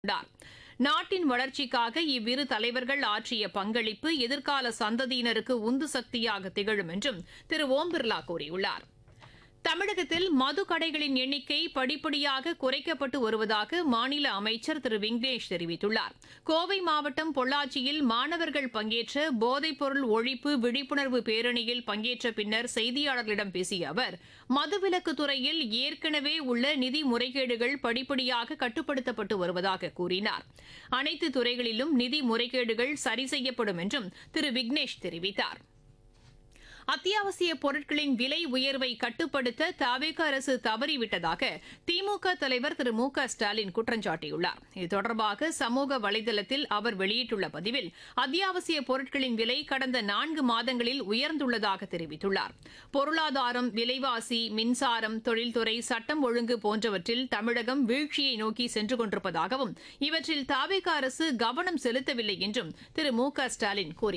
கொண்டார் நாட்டின் வளர்ச்சிக்காக இவ்விரு தலைவர்கள் ஆற்றிய பங்களிப்பு எதிர்கால சந்ததியினருக்கு உந்து சக்தியாக திகழும் என்றும் திரு ஓம் பிர்லா கூறியுள்ளார் தமிழகத்தில் மது கடைகளின் எண்ணிக்கை படிப்படியாக குறைக்கப்பட்டு வருவதாக மாநில அமைச்சர் திரு விக்னேஷ் தெரிவித்துள்ளார் கோவை மாவட்டம் பொள்ளாச்சியில் மாணவர்கள் பங்கேற்ற போதைப்பொருள் ஒழிப்பு விழிப்புணர்வு பேரணியில் பங்கேற்ற பின்னர் செய்தியாளர்களிடம் பேசிய அவர் மதுவிலக்கு துறையில் ஏற்கனவே உள்ள நிதி முறைகேடுகள் படிப்படியாக கட்டுப்படுத்தப்பட்டு வருவதாக கூறினார் அனைத்து துறைகளிலும் நிதி முறைகேடுகள் சரி செய்யப்படும் என்றும் திரு விக்னேஷ் தெரிவித்தார் அத்தியாவசிய பொருட்களின் விலை உயர்வை கட்டுப்படுத்த தவேக அரசு தவறிவிட்டதாக திமுக தலைவர் திரு மு க ஸ்டாலின் குற்றம் சாட்டியுள்ளார் இது தொடர்பாக சமூக வலைதளத்தில் அவர் வெளியிட்டுள்ள பதிவில் அத்தியாவசிய பொருட்களின் விலை கடந்த நான்கு மாதங்களில் உயர்ந்துள்ளதாக தெரிவித்துள்ளார் பொருளாதாரம் விலைவாசி மின்சாரம் தொழில்துறை சட்டம் ஒழுங்கு போன்றவற்றில் தமிழகம் வீழ்ச்சியை நோக்கி சென்று கொண்டிருப்பதாகவும் இவற்றில் தவேக அரசு கவனம் செலுத்தவில்லை என்றும் திரு மு க ஸ்டாலின் கூறியுள்ளார்